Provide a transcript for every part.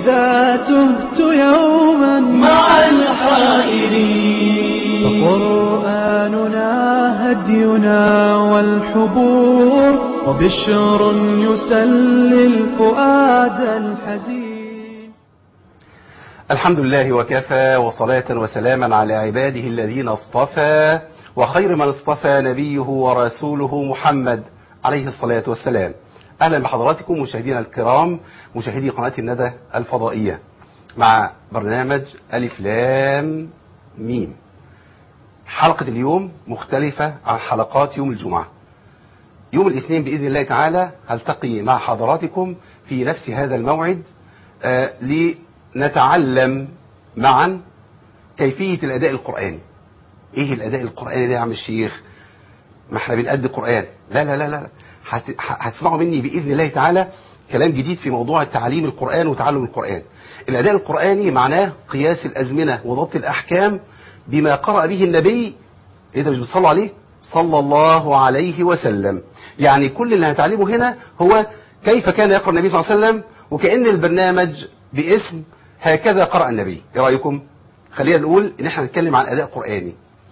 إذا تهت يوما مع الحائرين فقرآننا هدينا والحبور وبشر يسلي الفؤاد الحزين الحمد لله وكفى وصلاة وسلاما على عباده الذين اصطفى وخير من اصطفى نبيه ورسوله محمد عليه الصلاة والسلام أهلا بحضراتكم مشاهدينا الكرام مشاهدي قناة الندى الفضائية مع برنامج ألف لام ميم حلقة اليوم مختلفة عن حلقات يوم الجمعة يوم الاثنين بإذن الله تعالى هلتقي مع حضراتكم في نفس هذا الموعد آه لنتعلم معا كيفية الأداء القرآني ايه الأداء القرآني ده يا عم الشيخ ما احنا بنأدي قرآن لا لا لا لا هت... هتسمعوا مني بإذن الله تعالى كلام جديد في موضوع تعليم القرآن وتعلم القرآن الأداء القرآني معناه قياس الأزمنة وضبط الأحكام بما قرأ به النبي ايه ده مش بتصلوا عليه صلى الله عليه وسلم يعني كل اللي هنتعلمه هنا هو كيف كان يقرأ النبي صلى الله عليه وسلم وكأن البرنامج باسم هكذا قرأ النبي ايه رأيكم خلينا نقول ان احنا نتكلم عن أداء قرآني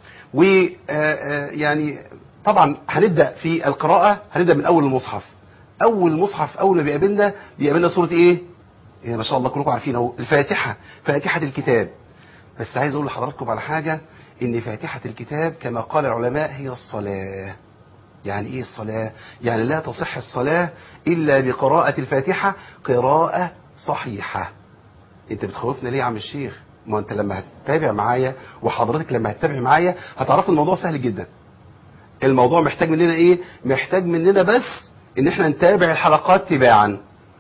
ويعني طبعا هنبدأ في القراءة هنبدأ من أول المصحف أول مصحف أول ما بيقابلنا بيقابلنا سورة إيه؟ إيه ما شاء الله كلكم عارفين أهو الفاتحة فاتحة الكتاب بس عايز أقول لحضراتكم على حاجة إن فاتحة الكتاب كما قال العلماء هي الصلاة يعني إيه الصلاة؟ يعني لا تصح الصلاة إلا بقراءة الفاتحة قراءة صحيحة أنت بتخوفنا ليه يا عم الشيخ؟ ما أنت لما هتتابع معايا وحضرتك لما هتتابع معايا هتعرفوا الموضوع سهل جدا الموضوع محتاج مننا ايه محتاج مننا بس ان احنا نتابع الحلقات تباعا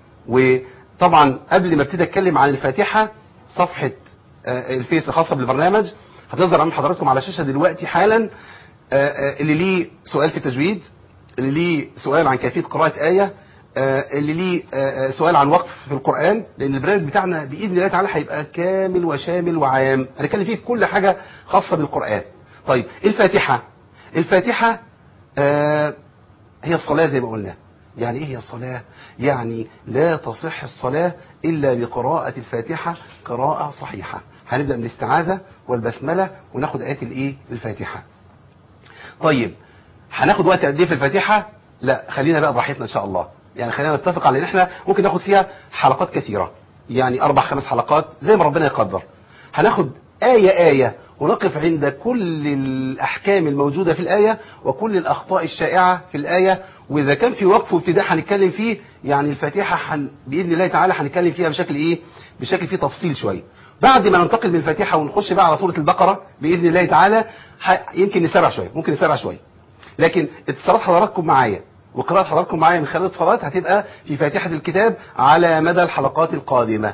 وطبعا قبل ما ابتدي اتكلم عن الفاتحة صفحة الفيس الخاصة بالبرنامج هتظهر امام حضراتكم على الشاشة دلوقتي حالا اللي ليه سؤال في التجويد اللي ليه سؤال عن كيفية قراءة آية اللي ليه سؤال عن وقف في القرآن لأن البرنامج بتاعنا بإذن الله تعالى هيبقى كامل وشامل وعام هنتكلم فيه في كل حاجة خاصة بالقرآن طيب الفاتحة الفاتحة آه هي الصلاة زي ما قلنا يعني ايه هي الصلاة يعني لا تصح الصلاة الا بقراءة الفاتحة قراءة صحيحة هنبدأ من الاستعاذة والبسملة وناخد ايات الايه الفاتحة طيب هناخد وقت قد ايه في الفاتحة لا خلينا بقى براحتنا ان شاء الله يعني خلينا نتفق على ان احنا ممكن ناخد فيها حلقات كثيرة يعني اربع خمس حلقات زي ما ربنا يقدر هناخد آية آية ونقف عند كل الأحكام الموجودة في الآية وكل الأخطاء الشائعة في الآية وإذا كان في وقف وابتداء هنتكلم فيه يعني الفاتحة حن بإذن الله تعالى هنتكلم فيها بشكل إيه بشكل فيه تفصيل شوية بعد ما ننتقل من الفاتحة ونخش بقى على سورة البقرة بإذن الله تعالى يمكن نسرع شوية ممكن نسرع شوية لكن اتصالات حضراتكم معايا وقراءة حضراتكم معايا من خلال الاتصالات هتبقى في فاتحة الكتاب على مدى الحلقات القادمة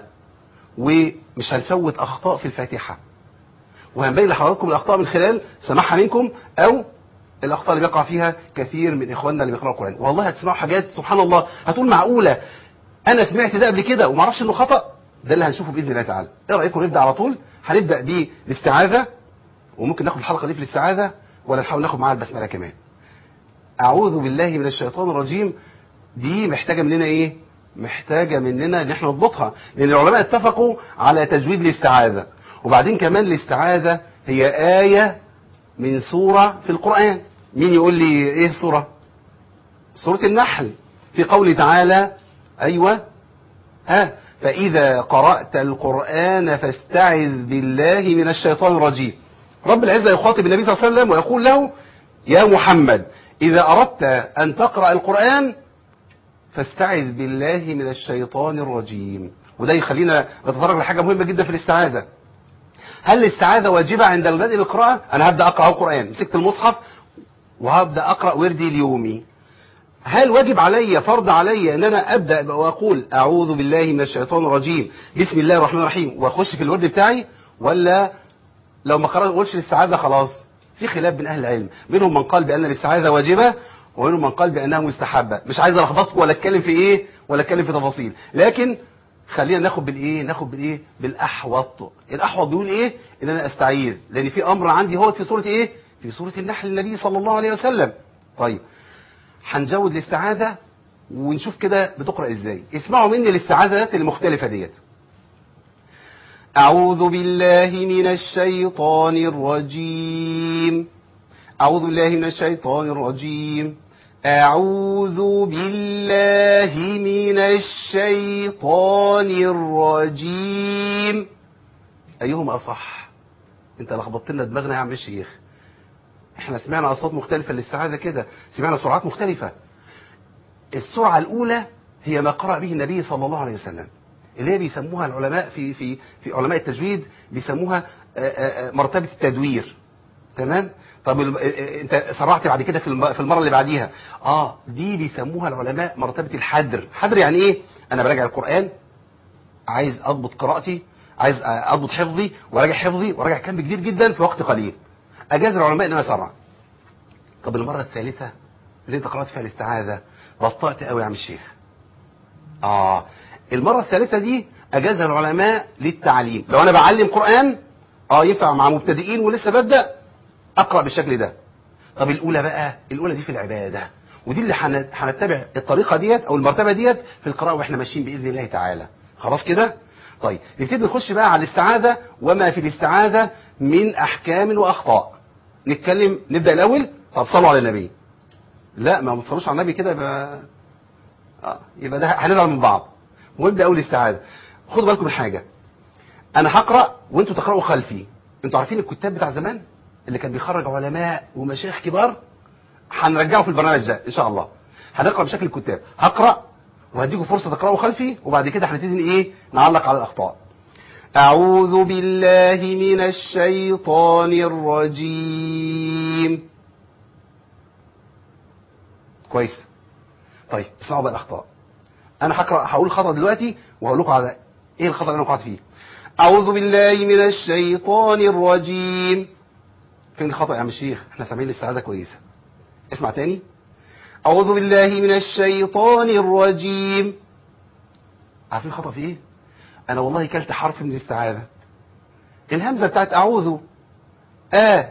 ومش هنفوت أخطاء في الفاتحة وهنبين لحضراتكم الأخطاء من خلال سماعها منكم أو الأخطاء اللي بيقع فيها كثير من إخواننا اللي بيقرأوا القرآن والله هتسمعوا حاجات سبحان الله هتقول معقولة أنا سمعت ده قبل كده وما اعرفش إنه خطأ ده اللي هنشوفه بإذن الله تعالى إيه رأيكم نبدأ على طول هنبدأ بالاستعاذة وممكن ناخد الحلقة دي في الاستعاذة ولا نحاول ناخد معاها البسملة كمان أعوذ بالله من الشيطان الرجيم دي محتاجة مننا إيه محتاجة مننا إن احنا نضبطها لأن العلماء اتفقوا على تجويد الاستعاذة وبعدين كمان الاستعاذة هي آية من سورة في القرآن مين يقول لي ايه السورة سورة النحل في قوله تعالى ايوه ها فإذا قرأت القرآن فاستعذ بالله من الشيطان الرجيم رب العزة يخاطب النبي صلى الله عليه وسلم ويقول له يا محمد إذا أردت أن تقرأ القرآن فاستعذ بالله من الشيطان الرجيم وده يخلينا نتطرق لحاجة مهمة جدا في الاستعاذة هل الاستعاذة واجبة عند البدء بالقراءة انا هبدأ اقرأ القرآن مسكت المصحف وهبدأ اقرأ وردي اليومي هل واجب علي فرض علي ان انا ابدأ واقول اعوذ بالله من الشيطان الرجيم بسم الله الرحمن الرحيم واخش في الورد بتاعي ولا لو ما قرأتش الاستعاذة خلاص في خلاف بين اهل العلم منهم من قال بان الاستعاذة واجبة ومنهم من قال بانها مستحبة مش عايز الخبطكم ولا اتكلم في ايه ولا اتكلم في تفاصيل لكن خلينا ناخد بالايه ناخد بالايه بالاحوط الاحوط بيقول ايه ان انا استعيذ لان في امر عندي هو في سوره ايه في سوره النحل النبي صلى الله عليه وسلم طيب هنزود الاستعاذه ونشوف كده بتقرا ازاي اسمعوا مني الاستعاذات المختلفه ديت أعوذ بالله من الشيطان الرجيم أعوذ بالله من الشيطان الرجيم أعوذ بالله من الشيطان الرجيم أيهما أصح أنت لخبطت لنا دماغنا يا عم الشيخ احنا سمعنا أصوات مختلفة للاستعاذة كده سمعنا سرعات مختلفة السرعة الأولى هي ما قرأ به النبي صلى الله عليه وسلم اللي هي بيسموها العلماء في في في علماء التجويد بيسموها آه، آه، آه، مرتبة التدوير تمام طب ال- آه، آه، انت سرعت بعد كده في الم- في المره اللي بعديها اه دي بيسموها العلماء مرتبه الحدر حدر يعني ايه انا براجع القران عايز اضبط قراءتي عايز آه، اضبط حفظي وراجع حفظي وراجع كم كبير جدا في وقت قليل اجاز العلماء ان انا اسرع طب المره الثالثه اللي انت قرات فيها الاستعاذه بطأت قوي يا عم الشيخ اه المرة الثالثة دي أجازها العلماء للتعليم لو أنا بعلم قرآن اه ينفع مع مبتدئين ولسه ببدأ أقرأ بالشكل ده طب الأولى بقى الأولى دي في العبادة ودي اللي هن- هنتبع الطريقة ديت أو المرتبة ديت في القراءة وإحنا ماشيين بإذن الله تعالى خلاص كده طيب نبتدي نخش بقى على الاستعاذة وما في الاستعاذة من أحكام وأخطاء نتكلم نبدأ الأول طب صلوا على النبي لا ما بتصلوش على النبي كده يبقى آه، يبقى ده هنزعل من بعض مهم قوي الاستعاذه خدوا بالكم من حاجه انا هقرا وانتوا تقراوا خلفي انتوا عارفين الكتاب بتاع زمان اللي كان بيخرج علماء ومشايخ كبار هنرجعه في البرنامج ده ان شاء الله هنقرا بشكل الكتاب هقرا وهديكم فرصه تقراوا خلفي وبعد كده هنبتدي ايه نعلق على الاخطاء اعوذ بالله من الشيطان الرجيم كويس طيب اسمعوا بقى الاخطاء انا هقرا هقول خطا دلوقتي وهقول لكم على ايه الخطا اللي انا وقعت فيه اعوذ بالله من الشيطان الرجيم فين الخطا يا عم الشيخ احنا سامعين الاستعاذه كويسه اسمع تاني اعوذ بالله من الشيطان الرجيم عارفين الخطا في ايه انا والله كلت حرف من الاستعاذه الهمزه بتاعت اعوذ اه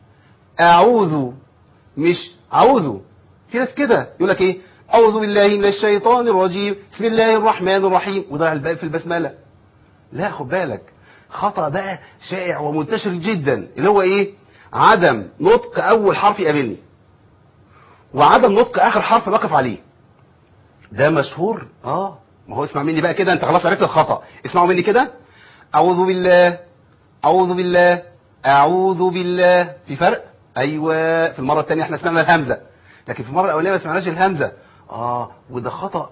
اعوذ مش اعوذ في ناس كده يقول لك ايه اعوذ بالله من الشيطان الرجيم بسم الله الرحمن الرحيم وضع الباء في البسمله لا خد بالك خطا بقى شائع ومنتشر جدا اللي هو ايه عدم نطق اول حرف يقابلني وعدم نطق اخر حرف بقف عليه ده مشهور اه ما هو اسمع مني بقى كده انت خلاص عرفت الخطا اسمعوا مني كده اعوذ بالله اعوذ بالله اعوذ بالله في فرق ايوه في المره الثانيه احنا سمعنا الهمزه لكن في المره الاولانيه ما سمعناش الهمزه اه وده خطا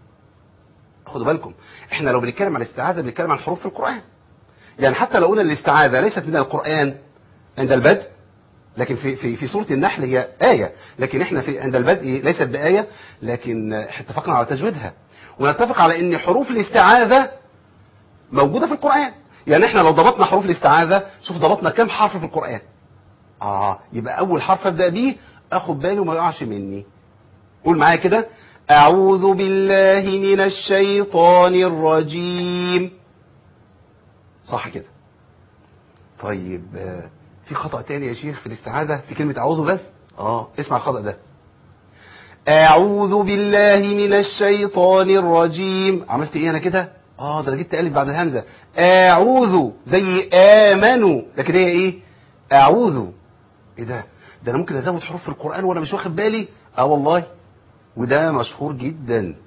خدوا بالكم احنا لو بنتكلم عن الاستعاذه بنتكلم عن حروف في القران يعني حتى لو قلنا الاستعاذه ليست من القران عند البدء لكن في في في سوره النحل هي ايه لكن احنا في عند البدء ليست بايه لكن اتفقنا على تجويدها ونتفق على ان حروف الاستعاذه موجوده في القران يعني احنا لو ضبطنا حروف الاستعاذه شوف ضبطنا كم حرف في القران اه يبقى اول حرف ابدا بيه اخد بالي وما يقعش مني قول معايا كده اعوذ بالله من الشيطان الرجيم صح كده طيب آه، في خطأ تاني يا شيخ في الاستعاذة في كلمة أعوذ بس اه اسمع الخطأ ده أعوذ بالله من الشيطان الرجيم عملت ايه انا كده اه ده انا جبت ألف بعد الهمزة أعوذ زي آمنوا لكن هي ايه أعوذ ايه ده ده انا ممكن ازود حروف في القرآن وانا مش واخد بالي اه والله وده مشهور جدا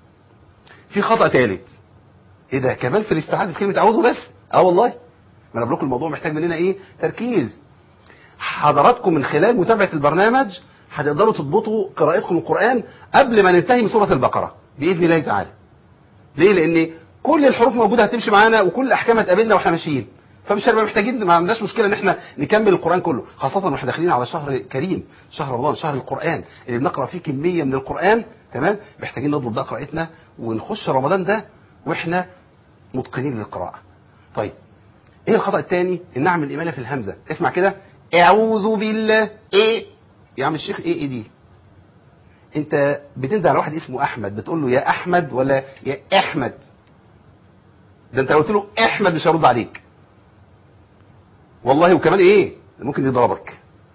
في خطأ ثالث ايه ده كمان في الاستعاذة في كلمة أعوذ بس اه والله ما انا بقول لكم الموضوع محتاج مننا ايه تركيز حضراتكم من خلال متابعة البرنامج هتقدروا تضبطوا قراءتكم القرآن قبل ما ننتهي من سورة البقرة بإذن الله تعالى ليه لأن كل الحروف موجودة هتمشي معانا وكل الأحكام هتقابلنا واحنا ماشيين فمش هنبقى محتاجين ما عندناش مشكلة ان احنا نكمل القرآن كله خاصة واحنا داخلين على شهر كريم شهر رمضان شهر القرآن اللي بنقرأ فيه كمية من القرآن تمام محتاجين نضبط بقى قراءتنا ونخش رمضان ده واحنا متقنين للقراءة طيب ايه الخطأ الثاني ان نعمل الإمالة في الهمزة اسمع كده اعوذ بالله ايه يا عم الشيخ ايه ايه دي انت بتندى على واحد اسمه احمد بتقول له يا احمد ولا يا احمد ده انت لو قلت له احمد مش هيرد عليك والله وكمان ايه ممكن يضربك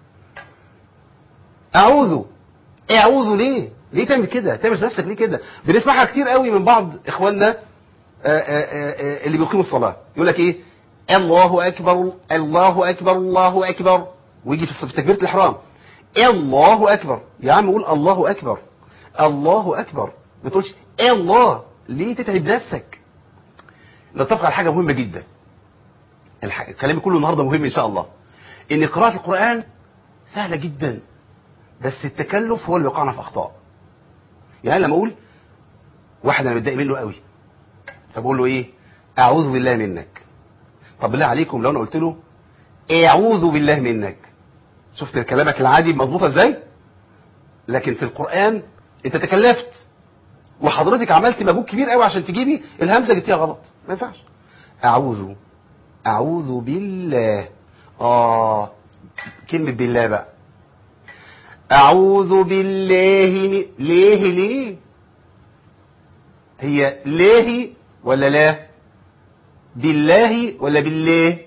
اعوذ اعوذ ليه ليه تعمل كده تعمل في نفسك ليه كده بنسمعها كتير قوي من بعض اخواننا آآ آآ آآ اللي بيقيموا الصلاه يقول لك ايه الله اكبر الله اكبر الله اكبر ويجي في تكبيره الاحرام الله اكبر يا عم قول الله اكبر الله اكبر ما تقولش الله ليه تتعب نفسك نتفق على حاجه مهمه جدا الح... كلامي كله النهارده مهم ان شاء الله ان قراءه القران سهله جدا بس التكلف هو اللي بيوقعنا في اخطاء يعني لما اقول واحد انا متضايق منه قوي فبقول له ايه اعوذ بالله منك طب بالله عليكم لو انا قلت له اعوذ بالله منك شفت كلامك العادي مظبوطه ازاي لكن في القران انت تكلفت وحضرتك عملت مجهود كبير قوي عشان تجيبي الهمزه جبتيها غلط ما ينفعش اعوذ اعوذ بالله اه كلمه بالله بقى اعوذ بالله من... ليه ليه هي ليه ولا لا بالله ولا بالله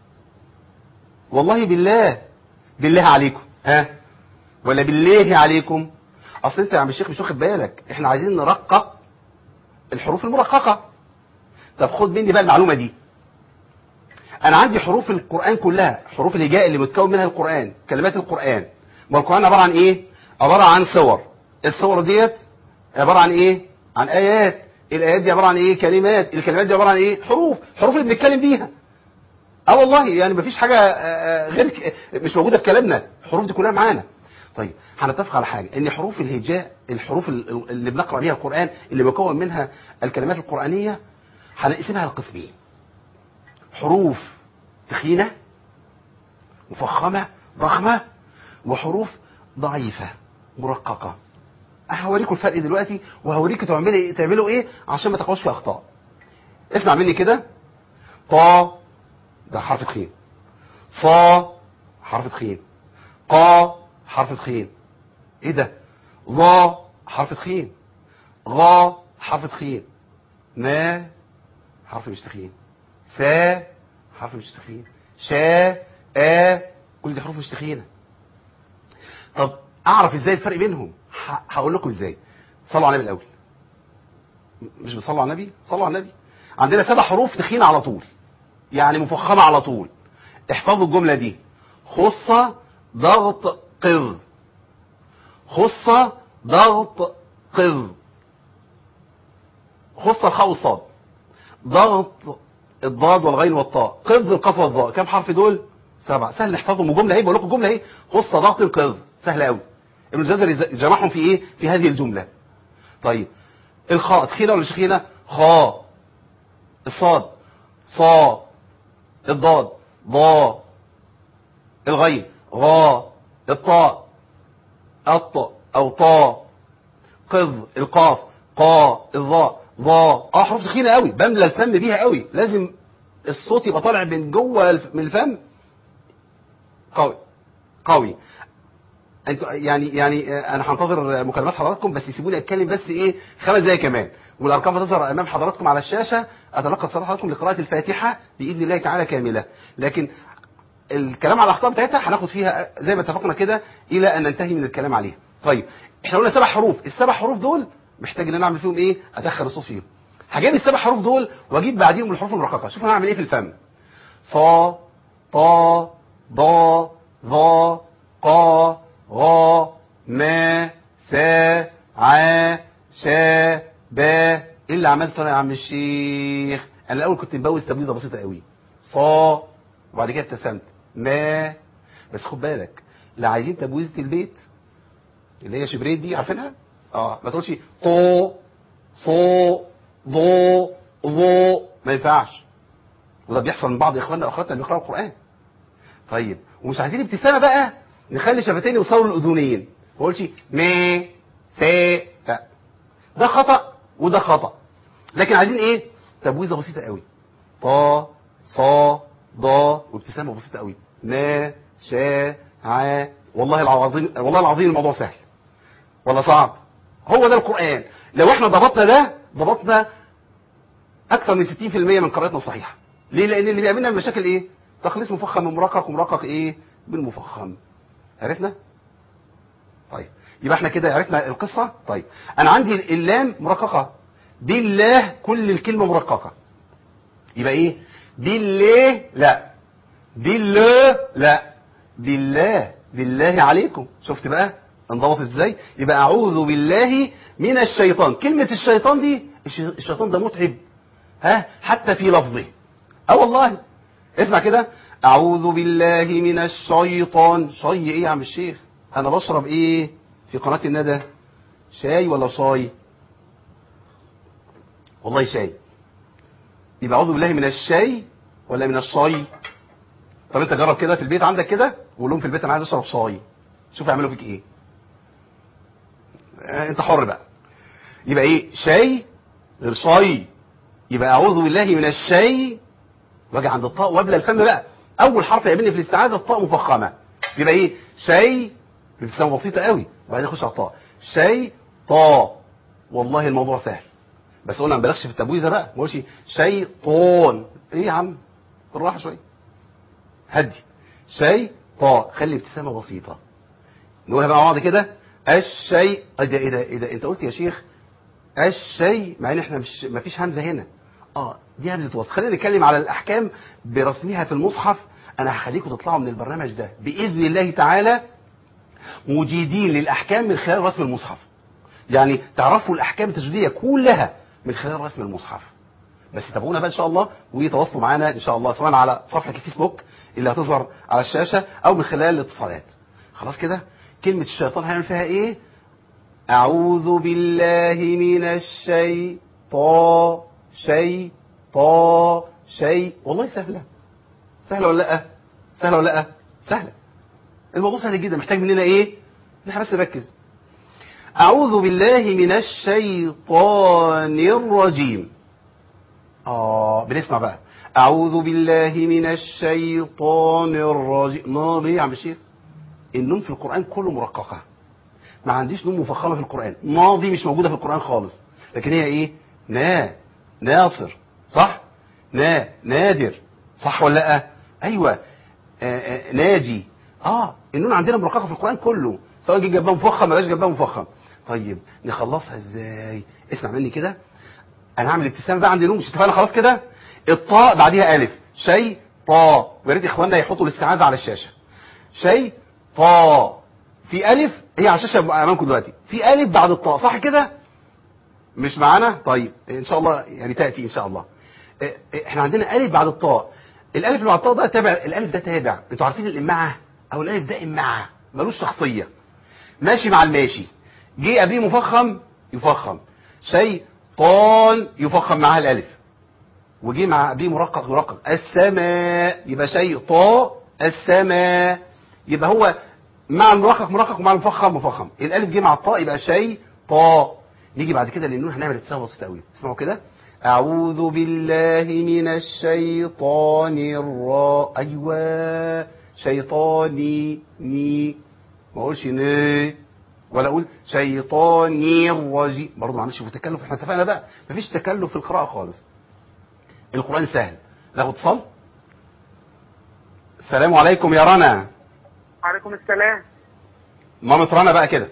والله بالله بالله عليكم ها ولا بالله عليكم اصل انت يا عم الشيخ مش واخد بالك احنا عايزين نرقق الحروف المرققه طب خد مني بقى المعلومه دي انا عندي حروف القران كلها حروف الهجاء اللي متكون منها القران كلمات القران ما القران عباره عن ايه عباره عن صور الصور ديت عباره عن ايه عن ايات الايات دي عباره عن ايه كلمات الكلمات دي عباره عن ايه حروف حروف اللي بنتكلم بيها اه والله يعني مفيش حاجه آه، غير ك- مش موجوده في كلامنا الحروف دي كلها معانا طيب هنتفق على حاجه ان حروف الهجاء الحروف ال- اللي بنقرا بيها القران اللي مكون منها الكلمات القرانيه هنقسمها لقسمين حروف تخينه مفخمه ضخمه وحروف ضعيفه مرققه هوريكم الفرق دلوقتي وهوريكم تعملوا تعملوا ايه عشان ما تقعوش في اخطاء اسمع مني كده طا ده حرف تخين صا حرف تخين قا حرف تخين ايه ده ظا حرف تخين غا حرف تخين ما حرف مش تخين سا حرف مش تخين شا آ كل دي حروف مش تخينه طب اعرف ازاي الفرق بينهم ه- هقول لكم ازاي صلوا على النبي الاول م- مش بتصلوا على النبي صلوا على النبي عندنا سبع حروف تخينه على طول يعني مفخمه على طول احفظوا الجمله دي خصه ضغط قذ خصه ضغط قذ خصه الخاء والصاد ضغط الضاد والغين والطاء قذ القاف والضاء كم حرف دول سبعة سهل نحفظهم وجملة اهي بقول لكم جملة اهي خص ضغط القذ سهل قوي ابن الجزري جمعهم في ايه في هذه الجملة طيب الخاء تخينة ولا مش تخينة خاء الصاد صا الضاد ضا الغين غا الطاء الط او طا قذ القاف قا الظاء ظا اه حروف تخينه قوي بملى الفم بيها قوي لازم الصوت يبقى طالع من جوه الف- من الفم قوي قوي انتوا يعني يعني آه، انا هنتظر مكالمات حضراتكم بس يسيبوني اتكلم بس ايه خمس دقايق كمان والارقام هتظهر امام حضراتكم على الشاشه اتلقى اتصالات حضراتكم لقراءه الفاتحه باذن الله تعالى كامله لكن الكلام على الاخطاء بتاعتها هناخد فيها زي ما اتفقنا كده الى ان ننتهي من الكلام عليها طيب احنا قلنا سبع حروف السبع حروف دول محتاج ان انا اعمل فيهم ايه ادخل الصوت فيهم هجيب السبع حروف دول واجيب بعديهم الحروف المرققه شوف انا هعمل ايه في الفم صا طا ضا ظا قا غا ما سا ع شا با ايه اللي عملته انا يا عم الشيخ انا الاول كنت مبوز تبويزه بسيطه قوي صا وبعد كده ابتسمت ما بس خد بالك لا عايزين تبويزه البيت اللي هي شبريت دي عارفينها اه ما تقولش طو صو ضو ضو ما ينفعش وده بيحصل من بعض اخواننا واخواتنا اللي بيقراوا القران طيب ومش عايزين ابتسامه بقى نخلي شفتين يوصلوا للاذنين ما اقولش ما سا لا ده خطا وده خطا لكن عايزين ايه تبويزه بسيطه قوي طا صا ضا وابتسامه بسيطه قوي نا شا ع والله العظيم والله العظيم الموضوع سهل ولا صعب هو ده القرآن لو احنا ضبطنا ده ضبطنا اكثر من 60% من قراءتنا الصحيحة ليه لان اللي بيعملنا مشاكل ايه تخليص مفخم من مرقق ومرقق ايه بالمفخم عرفنا طيب يبقى احنا كده عرفنا القصة طيب انا عندي اللام مرققة بالله كل الكلمة مرققة يبقى ايه بالله لا بالله لا بالله بالله عليكم شفت بقى انضبط ازاي يبقى اعوذ بالله من الشيطان كلمة الشيطان دي الش- الشيطان ده متعب ها حتى في لفظه اه والله اسمع كده اعوذ بالله من الشيطان شي ايه يا عم الشيخ انا بشرب ايه في قناة الندى شاي ولا شاي والله شاي يبقى اعوذ بالله من الشاي ولا من الشاي طب انت جرب كده في البيت عندك كده وقول لهم في البيت انا عايز اشرب شاي شوف يعملوا فيك ايه آه، انت حر بقى يبقى ايه شاي غير شاي يبقى اعوذ بالله من الشاي واجي عند الطاء وابلى الفم بقى اول حرف يقابلني في الاستعاذه الطاء مفخمه يبقى ايه شاي بابتسامه بسيطه قوي وبعدين اخش على الطاء شاي طا والله الموضوع سهل بس قلنا ما نبالغش في التبويزه بقى ما اقولش شيطان ايه يا عم بالراحه شويه هدي شاي طا خلي ابتسامه بسيطه نقولها بقى مع بعض كده الشيء ايه ده ايه ده ايه ده انت قلت يا شيخ الشيء مع ان احنا مش ما فيش همزه هنا اه دي همزه وصل خلينا نتكلم على الاحكام برسمها في المصحف انا هخليكم تطلعوا من البرنامج ده باذن الله تعالى مجيدين للاحكام من خلال رسم المصحف يعني تعرفوا الاحكام التجويديه كلها من خلال رسم المصحف بس تابعونا بقى ان شاء الله وتواصلوا معانا ان شاء الله سواء على صفحه الفيسبوك اللي هتظهر على الشاشه او من خلال الاتصالات خلاص كده كلمه الشيطان هنعمل فيها ايه اعوذ بالله من الشيطان شيء طا شيء والله سهله سهله ولا لا سهله ولا لا سهله الموضوع سهل جدا محتاج مننا ايه ان احنا بس نركز اعوذ بالله من الشيطان الرجيم اه بنسمع بقى اعوذ بالله من الشيطان الرجيم نار ايه يا عم الشيخ النون في القران كله مرققه ما عنديش نون مفخمه في القران ماضي مش موجوده في القران خالص لكن هي ايه نا ناصر صح نا نادر صح ولا لا ايوه آه آه ناجي اه النون عندنا مرققه في القران كله سواء جه جنبها مفخم ما جاش جنبها مفخم طيب نخلصها ازاي اسمع مني كده انا هعمل ابتسامه بقى عندي نون مش اتفقنا خلاص كده الطاء بعديها الف شيء طاء ويا ريت اخواننا يحطوا الاستعاذه على الشاشه شيء طاء في الف هي على الشاشه امامكم دلوقتي في الف بعد الطاء صح كده مش معانا طيب ان شاء الله يعني تاتي ان شاء الله إيه، إيه، احنا عندنا الف بعد الطاء الالف اللي بعد الطاء ده تابع الالف ده تابع انتوا عارفين الامعه او الالف ده امعه ملوش شخصيه ماشي مع الماشي جه قبليه مفخم يفخم شيطان يفخم معاها الالف وجه مع قبليه مرقق مرقق السماء يبقى شيطاء السماء يبقى هو مع المرقق مرقق ومع المفخم مفخم الالف جه مع الطاء يبقى شيطاء نيجي بعد كده للنون هنعمل ابتسامه بسيطه قوي اسمعوا كده اعوذ بالله من الشيطان الرا ايوه شيطاني ني ما اقولش ني ولا اقول شيطاني الرجيم برضه معلش في تكلف احنا اتفقنا بقى مفيش تكلف في القراءه خالص القران سهل ناخد اتصال السلام عليكم يا رنا وعليكم السلام مامة رنا بقى كده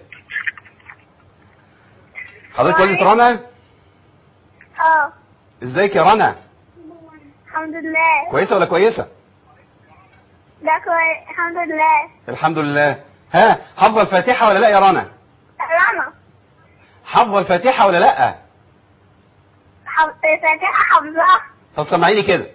حضرتك والدة رنا اه ازيك يا رنا الحمد لله كويسه ولا كويسه ده كويس الحمد لله الحمد لله ها حافظه الفاتحه ولا لا يا رنا رنا حافظه الفاتحه ولا لا حف... فاتحة حافظة طب سمعيني كده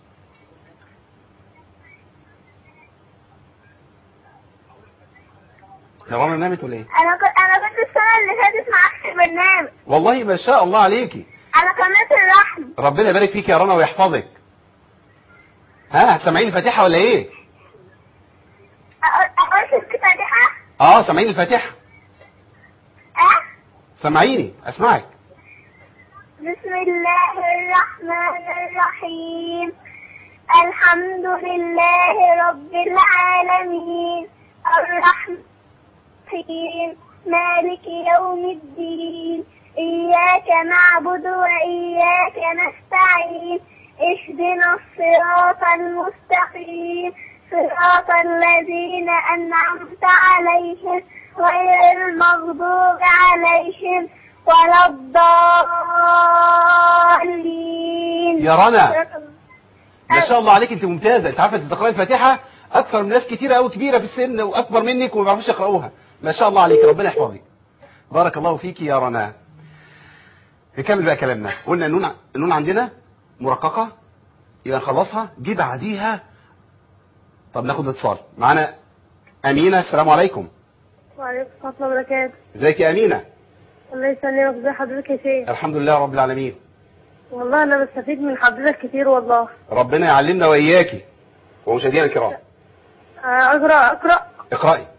يا رنا نامت ولا ايه انا كنت انا كنت السنة اللي فاتت معاك في البرنامج والله ما شاء الله عليكي على قناة الرحم ربنا يبارك فيك يا رنا ويحفظك ها هتسمعيني الفاتحه ولا ايه أقول أقول في الفاتحة اه سمعيني الفاتحه اه سمعيني اسمعك بسم الله الرحمن الرحيم الحمد لله رب العالمين الرحمن الرحيم مالك يوم الدين إياك نعبد وإياك نستعين اهدنا الصراط المستقيم صراط الذين أنعمت عليهم غير المغضوب عليهم ولا الضالين يا رنا ما شاء الله عليك انت ممتازه انت عارفه انت تقراي الفاتحه اكثر من ناس كتيره قوي كبيره في السن واكبر منك وما بيعرفوش يقراوها ما شاء الله عليك ربنا يحفظك بارك الله فيك يا رنا نكمل بقى كلامنا قلنا النون النون عندنا مرققه يبقى نخلصها جه بعديها طب ناخد اتصال معانا امينه السلام عليكم وعليكم السلام ورحمة الله وبركاته ازيك يا امينه الله يسلمك ازي حضرتك يا شيخ الحمد لله رب العالمين والله أنا بستفيد من حضرتك كتير والله ربنا يعلمنا واياكي ومشاهدينا الكرام آه، أقرأ أقرأ اقراي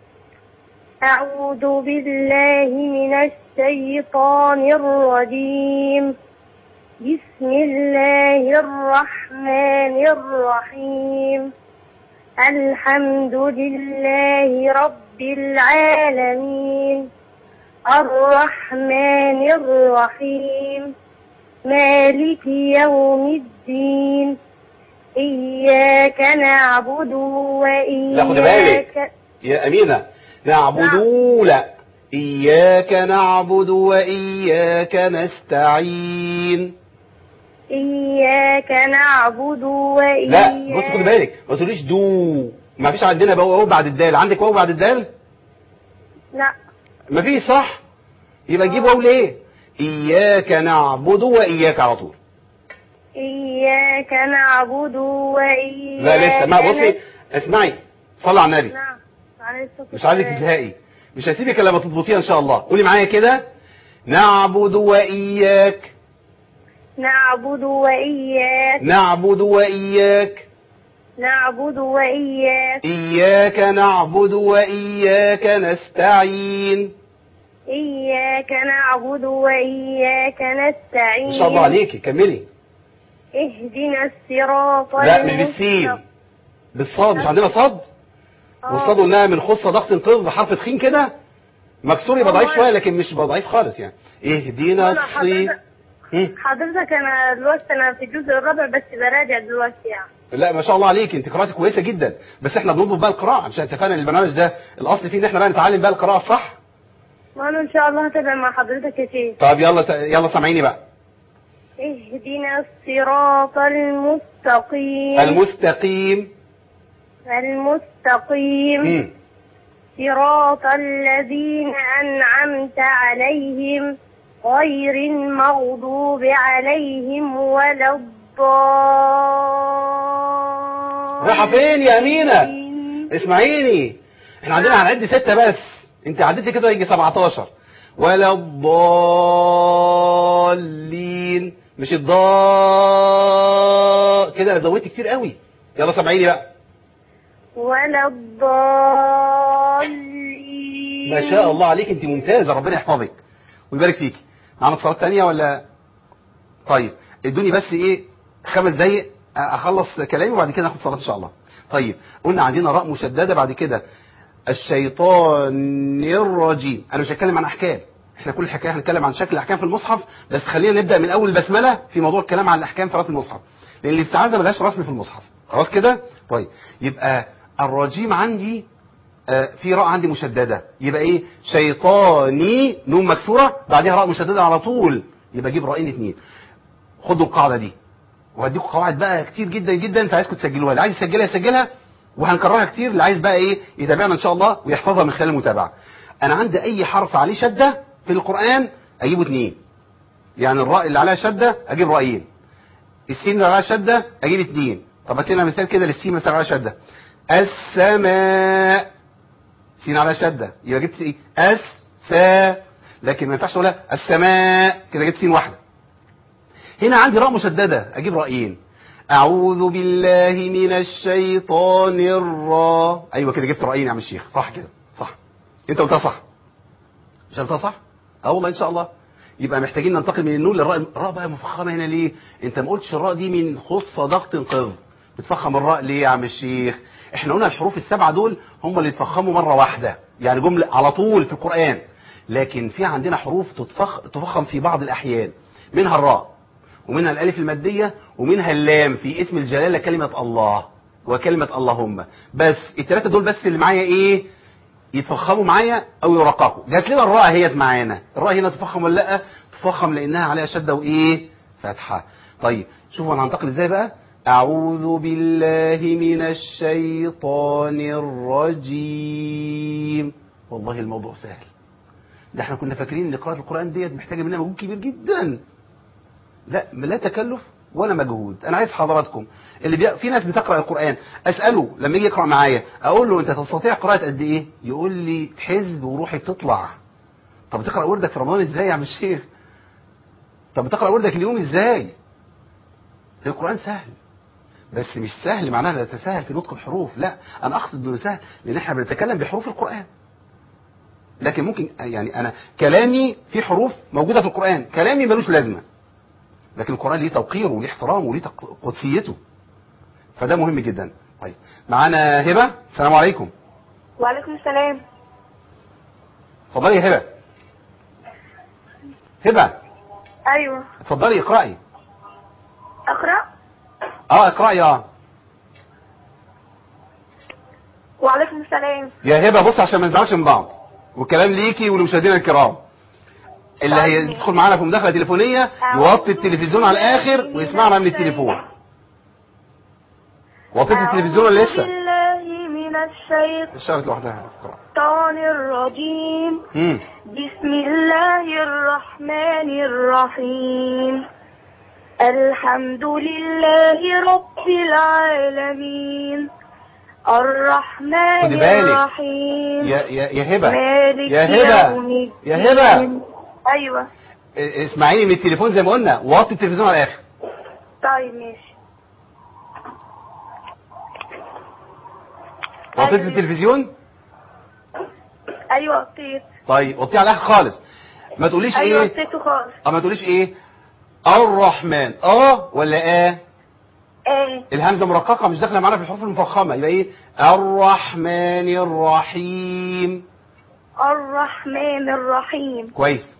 أعوذ بالله من الشيطان الرجيم بسم الله الرحمن الرحيم الحمد لله رب العالمين الرحمن الرحيم مالك يوم الدين إياك نعبد لا، خدي بالك. وإياك يا أمينة نعبد لا إياك نعبد وإياك نستعين إياك نعبد وإياك لا بص خد بالك ما تقوليش دو ما فيش عندنا بقى واو بعد الدال عندك واو بعد الدال لا ما فيش صح يبقى نجيب واو ليه إياك نعبد وإياك على طول إياك نعبد وإياك لا لسه ما بصي اسمعي صلي على النبي نعم عليه الصلاة مش عايزك والسلام. تزهقي مش هسيبك الا لما تضبطيها ان شاء الله قولي معايا كده نعبد وإياك نعبد وإياك نعبد وإياك نعبد وإياك إياك نعبد وإياك نستعين إياك نعبد وإياك نستعين ما شاء الله عليكي كملي اهدنا الصراط لا مش المستقيم. بالسين بالصاد مش عندنا صاد آه. والصاد قلناها من خصة ضغط انقاذ بحرف تخين كده مكسور يبقى ضعيف والله. شوية لكن مش يبقى ضعيف خالص يعني اهدينا أنا الصي حضرتك- هم؟ حضرتك أنا دلوقتي أنا في الجزء الرابع بس براجع دلوقتي يعني لا ما شاء الله عليك انت قراءتك كويسه جدا بس احنا بنضبط بقى القراءه عشان اتفقنا ان البرنامج ده الاصل فيه ان احنا بقى نتعلم بقى القراءه الصح وأنا إن شاء الله هتابع مع حضرتك يا شيخ طب يلا ت... يلا سامعيني بقى اهدنا الصراط المستقيم المستقيم المستقيم مم. صراط الذين أنعمت عليهم غير المغضوب عليهم ولا الضالين رايحه فين يا امينه اسمعيني احنا عندنا هنعد ستة بس انت عديتي كده يجي 17 ولا الضالين مش الضال كده زودتي كتير قوي يلا سامعيني بقى ولا الضالين ما شاء الله عليك انت ممتازه ربنا يحفظك ويبارك فيك معانا اتصالات تانية ولا طيب ادوني بس ايه خمس دقايق اخلص كلامي وبعد كده ناخد صلاه ان شاء الله طيب قلنا عندنا راء مشدده بعد كده الشيطان الرجيم انا مش هتكلم عن احكام احنا كل الحكايه هنتكلم عن شكل الاحكام في المصحف بس خلينا نبدا من اول البسمله في موضوع الكلام عن الاحكام في راس المصحف لان الاستعاذه ملهاش رسم في المصحف خلاص كده طيب يبقى الرجيم عندي آه، في راء عندي مشدده يبقى ايه شيطاني نون مكسوره بعدها راء مشدده على طول يبقى اجيب راءين اتنين خدوا القاعده دي وهديكم قواعد بقى كتير جدا جدا فعايزكم تسجلوها اللي عايز يسجلها يسجلها وهنكررها كتير اللي عايز بقى ايه يتابعنا ان شاء الله ويحفظها من خلال المتابعه انا عندي اي حرف عليه شده في القران اجيبه اتنين يعني الراء اللي عليها شده اجيب رايين السين اللي عليها شده اجيب اتنين طب هات لنا مثال كده للسين مثلا عليها شده السماء سين عليها شده يبقى جبت ايه اس سا لكن ما ينفعش اقولها السماء كده جبت سين واحده هنا عندي راء مشددة أجيب رأيين أعوذ بالله من الشيطان الرا أيوة كده جبت رأيين يا عم الشيخ صح كده صح أنت قلتها صح مش قلتها صح؟ أه والله إن شاء الله يبقى محتاجين ننتقل من النون للراء الراء بقى مفخمة هنا ليه؟ أنت ما قلتش الراء دي من خصة ضغط انقاذ بتفخم الراء ليه يا عم الشيخ؟ احنا قلنا الحروف السبعة دول هم اللي يتفخموا مرة واحدة يعني جملة على طول في القرآن لكن في عندنا حروف تتفخ تفخم في بعض الأحيان منها الراء ومنها الالف الماديه ومنها اللام في اسم الجلاله كلمه الله وكلمه اللهم بس الثلاثه دول بس اللي معايا ايه يتفخموا معايا او يرققوا جات لنا الراء اهيت معانا الراء هنا تفخم ولا لا تفخم لانها عليها شده وايه فتحه طيب شوفوا انا هنتقل ازاي بقى أعوذ بالله من الشيطان الرجيم والله الموضوع سهل ده احنا كنا فاكرين ان قراءة القرآن ديت محتاجة مننا مجهود كبير جدا لا لا تكلف ولا مجهود انا عايز حضراتكم اللي بي... في ناس بتقرا القران اساله لما يجي يقرا معايا اقول له انت تستطيع قراءه قد ايه يقول لي حزب وروحي بتطلع طب بتقرا وردك في رمضان ازاي يا عم الشيخ طب بتقرا وردك اليوم ازاي القران سهل بس مش سهل معناها لا تساهل في نطق الحروف لا انا اقصد انه سهل لان احنا بنتكلم بحروف القران لكن ممكن يعني انا كلامي في حروف موجوده في القران كلامي ملوش لازمه لكن القرآن ليه توقيره وليه احترامه وليه تق- قدسيته فده مهم جدا طيب معانا هبة السلام عليكم وعليكم السلام اتفضلي يا هبة هبة ايوه اتفضلي اقرأي اقرا اه اقرأي اه وعليكم السلام يا هبة بص عشان ما نزعلش من بعض والكلام ليكي ولمشاهدينا الكرام اللي هيدخل معانا في مداخلة تليفونية يوطي التلفزيون على الآخر ويسمعنا من التليفون وطيت التلفزيون ولا أعوذ لسه؟ بالله من الشيطان اشتغلت لوحدها اقرأ الرجيم مم. بسم الله الرحمن الرحيم الحمد لله رب العالمين الرحمن خدي بالك. الرحيم يا يا يا هبة مالك يا هبة يوم يا الدين. هبة ايوه ا- اسمعيني من التليفون زي ما قلنا وطي التلفزيون على الآخر طيب ماشي وطيت أيوة. التلفزيون ايوه وطيت طيب وطيه على الاخر خالص ما تقوليش ايوه ايه وطيته خالص اه ما تقوليش ايه الرحمن اه ولا اه ايه الهمزه مرققه مش داخله معانا في الحروف المفخمه يبقى ايه الرحمن الرحيم الرحمن الرحيم كويس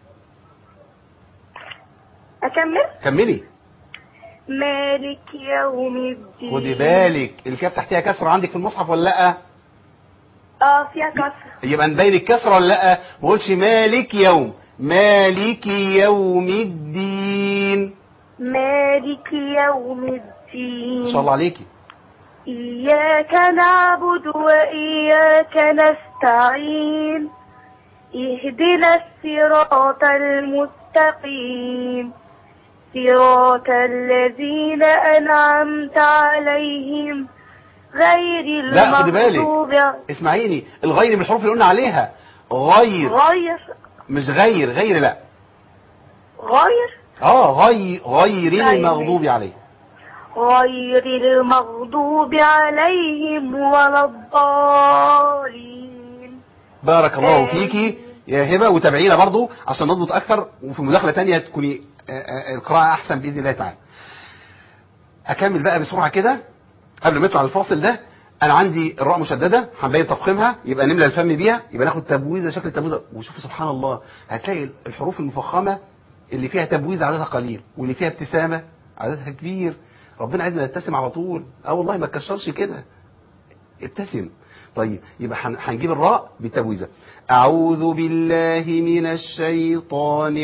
اكمل كملي مالك يوم الدين خدي بالك الكاف تحتها كسره عندك في المصحف ولا لا اه فيها كسر يبقى نبين الكسره ولا لا ما قولش مالك يوم مالك يوم الدين مالك يوم ان الدين شاء الله عليكي إياك نعبد وإياك نستعين اهدنا الصراط المستقيم صراط الذين أنعمت عليهم غير لا، خدي بالك. المغضوب اسمعيني الغير من الحروف اللي قلنا عليها غير غير مش غير غير لا غير اه غير غير أيوة. المغضوب عليه غير المغضوب عليهم ولا الضالين بارك الله آه. فيكي يا هبه وتابعينا برضو عشان نضبط اكثر وفي مداخله تانية تكوني آه، آه، القراءه احسن باذن الله تعالى اكمل بقى بسرعه كده قبل ما نطلع الفاصل ده انا عندي الراء مشدده هنبين تفخيمها يبقى نملى الفم بيها يبقى ناخد تبويزه شكل التبويزه وشوفوا سبحان الله هتلاقي الحروف المفخمه اللي فيها تبويز عددها قليل واللي فيها ابتسامه عددها كبير ربنا عايزنا نبتسم على طول اه والله ما تكشرش كده ابتسم طيب يبقى هن- هنجيب الراء بالتبويزه اعوذ بالله من الشيطان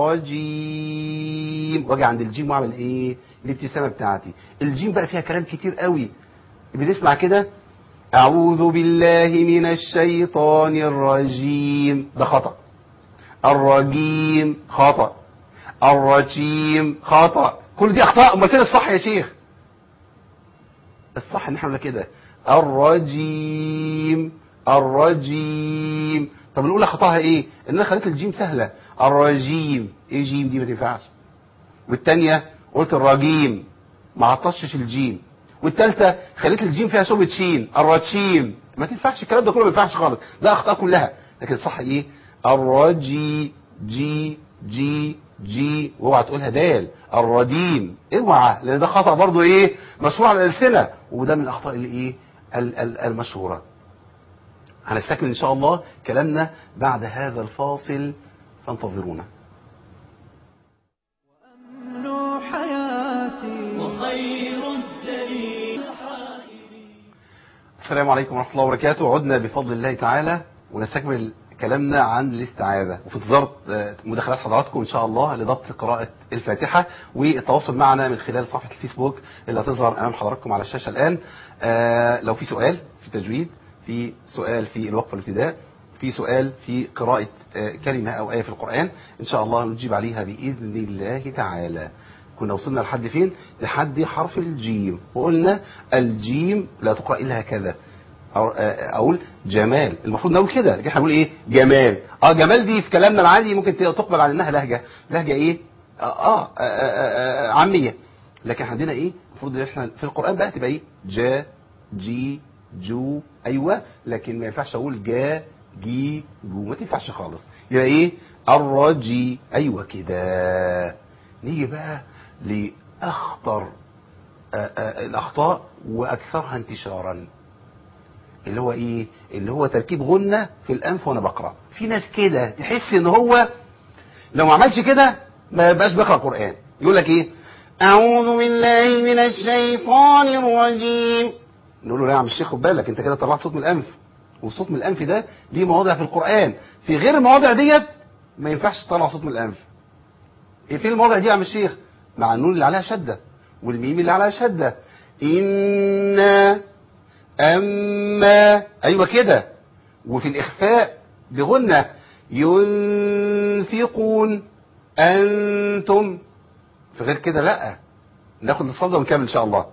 الرجيم واجي عند الجيم واعمل ايه الابتسامه بتاعتي الجيم بقى فيها كلام كتير قوي بنسمع كده اعوذ بالله من الشيطان الرجيم ده خطأ الرجيم خطأ الرجيم خطأ كل دي اخطاء امال فين الصح يا شيخ الصح ان احنا نقول كده الرجيم الرجيم طب الاولى خطاها ايه ان انا خليت الجيم سهله الرجيم ايه جيم دي ما تنفعش والتانية قلت الرجيم ما عطشش الجيم والتالتة خليت الجيم فيها شوبة شين الرجيم ما تنفعش الكلام ده كله ما ينفعش خالص ده اخطاء كلها لكن الصح ايه الرجي جي جي جي واوعى تقولها دال الرديم اوعى لان ده خطا برضو ايه مشهور على الالسنه وده من الاخطاء اللي ايه ال- ال- المشهوره هنستكمل ان شاء الله كلامنا بعد هذا الفاصل فانتظرونا أمن حياتي وخير الدليل السلام عليكم ورحمة الله وبركاته عدنا بفضل الله تعالى ونستكمل كلامنا عن الاستعاذة وفي انتظار آه، مداخلات حضراتكم إن شاء الله لضبط قراءة الفاتحة والتواصل معنا من خلال صفحة الفيسبوك اللي هتظهر أمام حضراتكم على الشاشة الآن آه، لو في سؤال في تجويد في سؤال في الوقف والابتداء في سؤال في قراءة آه، كلمة أو آية في القرآن إن شاء الله نجيب عليها بإذن الله تعالى كنا وصلنا لحد فين لحد حرف الجيم وقلنا الجيم لا تقرأ إلا هكذا أو- آه، اقول جمال المفروض نقول كده لكن احنا نقول ايه جمال اه جمال دي في كلامنا العادي ممكن تقبل على انها لهجه لهجه ايه اه, آه, آه, آه, آه عاميه لكن عندنا ايه المفروض ان احنا في القران بقى تبقى ايه جا جي جو ايوه لكن ما ينفعش اقول جا جي جو ما تنفعش خالص يبقى ايه الرجي ايوه كده نيجي بقى لاخطر آه آه الاخطاء واكثرها انتشارا اللي هو ايه اللي هو تركيب غنة في الانف وانا بقرا في ناس كده تحس ان هو لو ما عملش كده ما يبقاش بيقرا قران يقول لك ايه اعوذ بالله من الشيطان الرجيم نقول له لا يا عم الشيخ خد بالك انت كده طلعت صوت من الانف والصوت من الانف ده ليه مواضع في القران في غير المواضع ديت ما ينفعش تطلع صوت من الانف ايه فين المواضع دي يا عم الشيخ مع النون اللي عليها شده والميم اللي عليها شده إنا أما أيوة كده وفي الإخفاء بغنة ينفقون أنتم في غير كده لا ناخد الصدى ونكمل إن شاء الله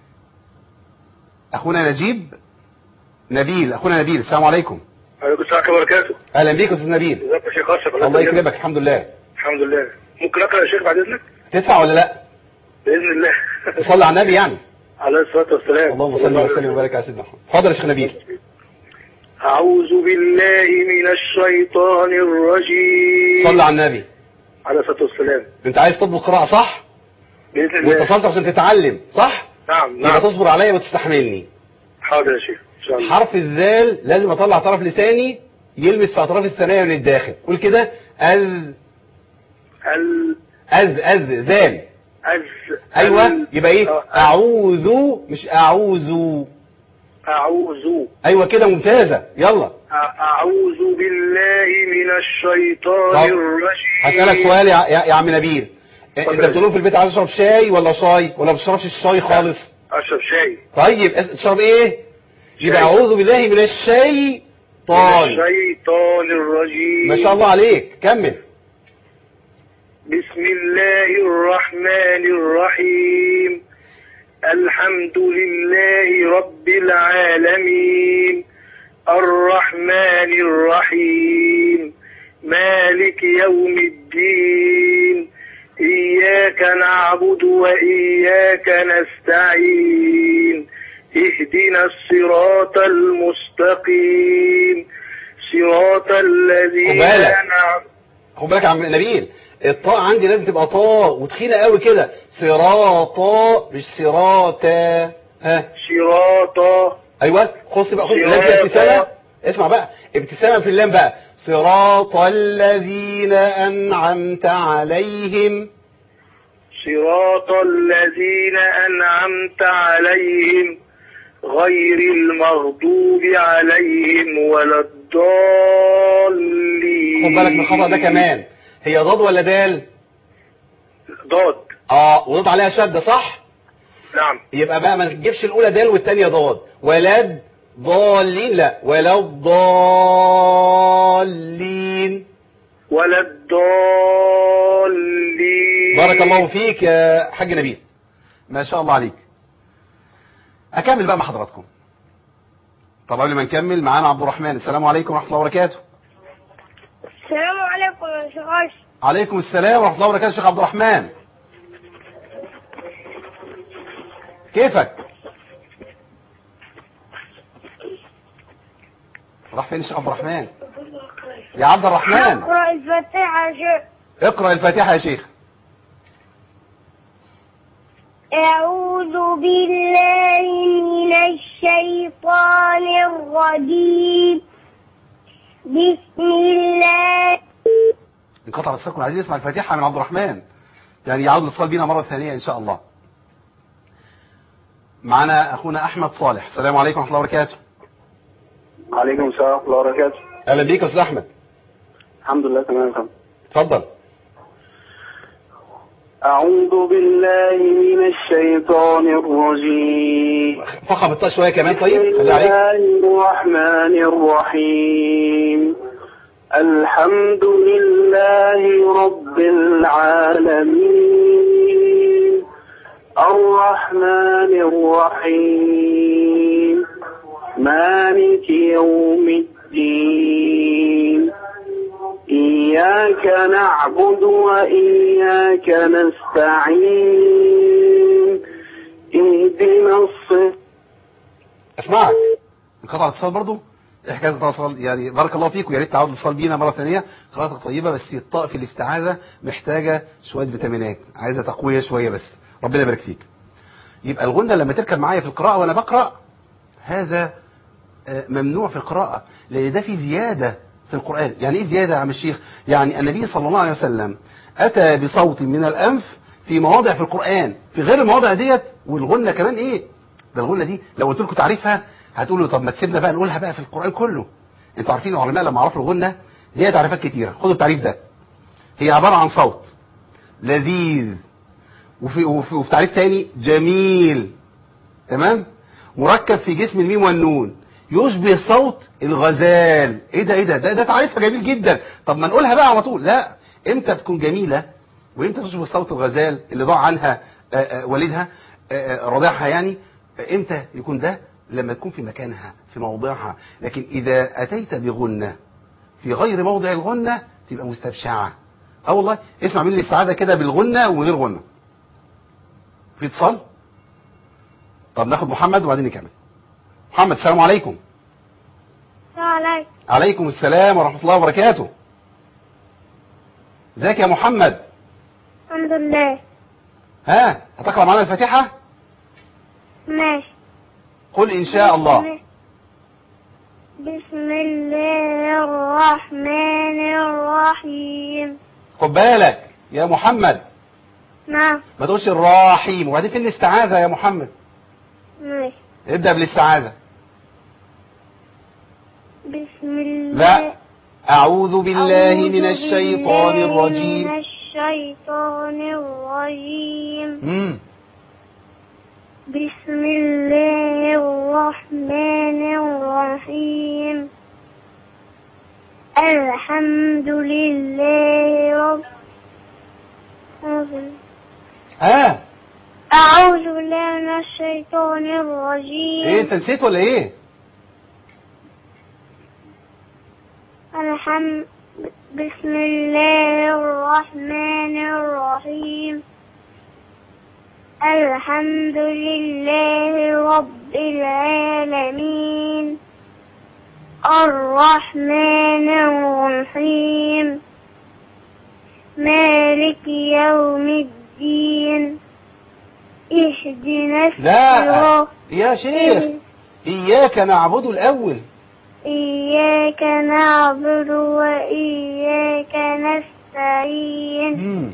أخونا نجيب نبيل أخونا نبيل السلام عليكم عليكم السلام ورحمة الله وبركاته أهلا بيك يا أستاذ نبيل ازيك يا شيخ اشرف الله يكرمك الحمد لله الحمد لله ممكن اقرا يا شيخ بعد اذنك تدفع ولا لا باذن الله تصلي على النبي يعني عليه الصلاه والسلام اللهم صل وسلم وبارك على سيدنا محمد اتفضل يا شيخ نبيل اعوذ بالله من الشيطان الرجيم صلي على النبي عليه الصلاه والسلام انت عايز تطبق قراءة صح باذن الله واتصلت عشان تتعلم صح نعم يبقى نعم تصبر عليا وتستحملني حاضر يا شيخ ان شاء الله حرف الذال لازم اطلع طرف لساني يلمس في اطراف الثنايا من الداخل قول كده أذ ال أذ أذ ذال أز ايوه ال- يبقى ايه آه، اعوذ مش اعوذ اعوذ ايوه كده ممتازه يلا أ- اعوذ بالله من الشيطان طب، الرجيم هسألك سؤال يا, يا, يا عم نبيل انت اتفضل. بتقولون في البيت عايز اشرب شاي ولا شاي ولا ما بتشربش الشاي خالص اشرب شاي طيب اس- تشرب ايه يبقى شاي. اعوذ بالله من الشيطان الشيطان الرجيم ما شاء الله عليك كمل بسم الله الرحمن الرحيم الحمد لله رب العالمين الرحمن الرحيم مالك يوم الدين إياك نعبد وإياك نستعين اهدنا الصراط المستقيم صراط الذين وبالك. أنعمت خد بالك يا عم نبيل الطاء عندي لازم تبقى طاء وتخينه قوي كده صراطا مش صراطا ها صراط ايوه خص بقى خص اللام فيها صراطا. ابتسامه اسمع بقى ابتسامه في اللام بقى صراط الذين انعمت عليهم صراط الذين أنعمت عليهم غير المغضوب عليهم ولا الضالين خد بالك من الخطا ده كمان هي ضاد ولا دال ضاد اه وضاد عليها شده صح نعم يبقى بقى ما تجيبش الاولى دال والثانيه ضاد ولد ضالين لا ولا الضالين ولا الضالين بارك الله فيك يا حاج نبيل ما شاء الله عليك اكمل بقى مع حضراتكم طب قبل ما نكمل معانا عبد الرحمن السلام عليكم ورحمه الله وبركاته السلام عليكم يا شيخ أشرف عليكم السلام ورحمه الله وبركاته شيخ عبد الرحمن كيفك راح فين الشيخ عبد الرحمن يا عبد الرحمن اقرأ الفاتحة يا شيخ اقرا الفاتحه يا شيخ أعوذ بالله من الشيطان الرجيم بسم الله انقطع اتصالكم عايزين نسمع الفاتحه من عبد الرحمن يعني يعود الاتصال بينا مره ثانيه ان شاء الله معنا اخونا احمد صالح السلام عليكم ورحمه الله وبركاته عليكم السلام ورحمة الله وبركاته اهلا بيك يا استاذ احمد الحمد لله تمام تمام اتفضل أعوذ بالله من الشيطان الرجيم فخم الطاء شويه كمان طيب بسم خلي عليك الله الرحمن الرحيم الحمد لله رب العالمين الرحمن الرحيم مالك يوم الدين إياك نعبد وإياك نستعين اهدنا الصراط اسمعك انقطع اتصال برضو إيه حكايه انقطاع اتصال يعني بارك الله فيك ويا ريت تعود الاتصال بينا مره ثانيه قراءتك طيبه بس الطاء في الاستعاذه محتاجه شويه فيتامينات عايزه تقويه شويه بس ربنا يبارك فيك يبقى الغنه لما تركب معايا في القراءه وانا بقرا هذا آه، ممنوع في القراءه لان ده في زياده في القران يعني ايه زياده يا عم الشيخ يعني النبي صلى الله عليه وسلم اتى بصوت من الانف في مواضع في القران في غير المواضع ديت والغنه كمان ايه ده الغنه دي لو قلت لكم تعريفها هتقولوا طب ما تسيبنا بقى نقولها بقى في القران كله انتوا عارفين العلماء لما عرفوا الغنه ليها تعريفات كتيره خدوا التعريف ده هي عباره عن صوت لذيذ وفي, وفي, وفي تعريف تاني جميل تمام مركب في جسم الميم والنون يشبه صوت الغزال ايه ده ايه ده ده, ده تعريفها جميل جدا طب ما نقولها بقى على طول لا امتى تكون جميله وامتى تشبه صوت الغزال اللي ضاع عنها آه، آه، والدها آه، آه، رضيعها يعني آه، امتى يكون ده لما تكون في مكانها في موضعها لكن اذا اتيت بغنه في غير موضع الغنه تبقى مستبشعه اه والله اسمع مني السعاده كده بالغنه ومن غير غنه في اتصال طب ناخد محمد وبعدين نكمل محمد السلام عليكم السلام عليكم عليكم السلام ورحمه الله وبركاته ازيك يا محمد الحمد لله ها هتقرا معانا الفاتحه ماشي قل ان شاء الله بسم الله الرحمن الرحيم خد بالك يا محمد نعم ما تقولش الرحيم وبعدين فين الاستعاذه يا محمد ماشي ابدا بالاستعاذه بسم الله لا اعوذ بالله أعوذ من الشيطان بالله الرجيم من الشيطان الرجيم امم بسم الله الرحمن الرحيم الحمد لله رب ها أعوذ بالله من الشيطان الرجيم ايه انت نسيت ولا ايه الحمد بسم الله الرحمن الرحيم الحمد لله رب العالمين الرحمن الرحيم مالك يوم الدين اهدنا لا الصراط يا شيخ اياك نعبد الاول إياك نعبد وإياك نستعين امم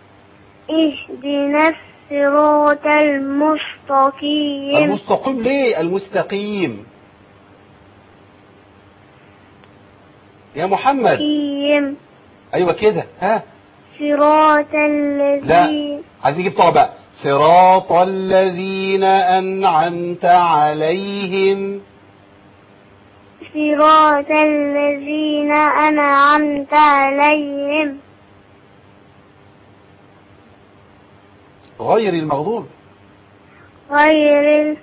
اهدنا الصراط المستقيم المستقيم ليه المستقيم يا محمد قيم ايوه كده ها صراط لا الذين عايز نجيب طه بقى صراط الذين انعمت عليهم صراط الذين أنعمت عليهم غير المغضوب غير ال-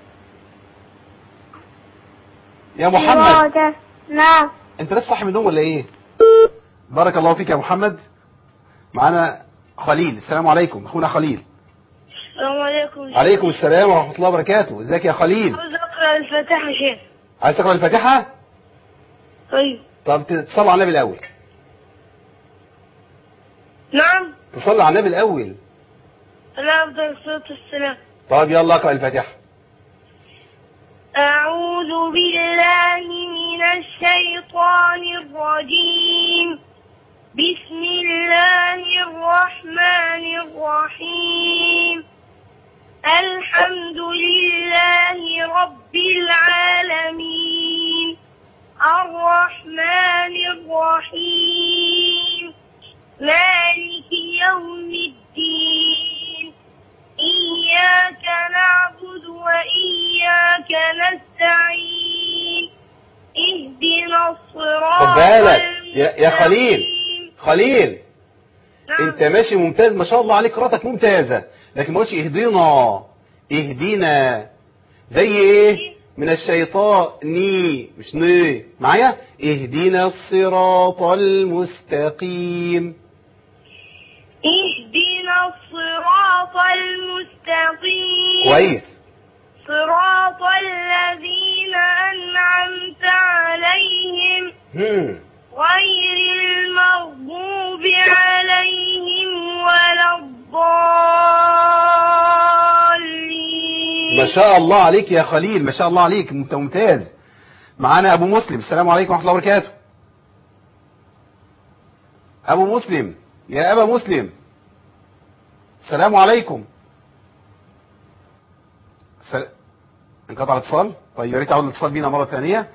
يا محمد صراط نعم انت لسه صاحي من النوم ولا ايه بارك الله فيك يا محمد معانا خليل السلام عليكم اخونا خليل السلام عليكم عليكم السلام ورحمه الله وبركاته ازيك يا خليل عاوز اقرا الفاتحه شيخ عايز تقرا الفاتحه طيب طب تصلي على النبي الاول نعم تصلي على النبي الاول انا افضل الصلاه والسلام طب يلا اقرا الفاتحه أعوذ بالله من الشيطان الرجيم بسم الله الرحمن الرحيم الحمد لله رب العالمين الرحمن الرحيم يا يا خليل خليل نعم. انت ماشي ممتاز ما شاء الله عليك قراءتك ممتازة لكن ما قلتش اهدنا اهدينا زي ايه من الشيطان ني مش ني معايا اهدنا الصراط المستقيم اهدنا الصراط المستقيم كويس صراط الذين أنعمت عليهم هم. غير المغضوب عليهم ولا الضالين ما شاء الله عليك يا خليل ما شاء الله عليك انت ممتاز معانا ابو مسلم السلام عليكم ورحمه الله وبركاته ابو مسلم يا ابا مسلم السلام عليكم سل... انقطع الاتصال طيب يا ريت اعود الاتصال بينا مره ثانيه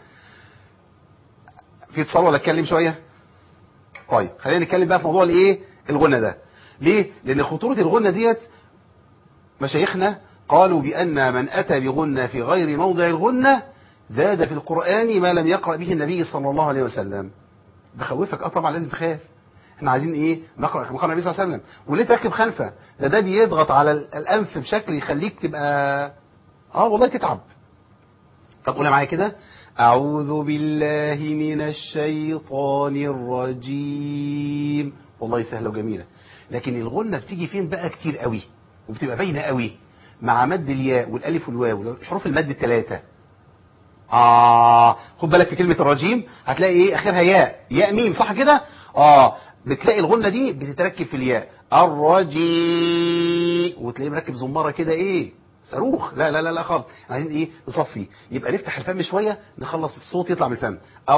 في اتصال ولا اتكلم شويه طيب خلينا نتكلم بقى في موضوع الايه الغنى ده ليه لان خطوره الغنى ديت مشايخنا قالوا بأن من أتى بغنى في غير موضع الغنى زاد في القرآن ما لم يقرأ به النبي صلى الله عليه وسلم بخوفك اه طبعا لازم تخاف احنا عايزين ايه نقرأ كما قال النبي صلى الله عليه وسلم وليه تركب خلفه ده ده بيضغط على ال- الأنف بشكل يخليك تبقى اه والله تتعب طب قولها معايا كده أعوذ بالله من الشيطان الرجيم والله سهلة وجميلة لكن الغنة بتيجي فين بقى كتير قوي وبتبقى باينة قوي مع مد الياء والالف والواو حروف المد الثلاثة آه خد بالك في كلمة الرجيم هتلاقي ايه اخرها ياء ياء ميم صح كده اه بتلاقي الغنة دي بتتركب في الياء الرجي وتلاقيه مركب زمارة كده ايه صاروخ لا لا لا لا خالص عايزين ايه نصفي يبقى نفتح الفم شوية نخلص الصوت يطلع من الفم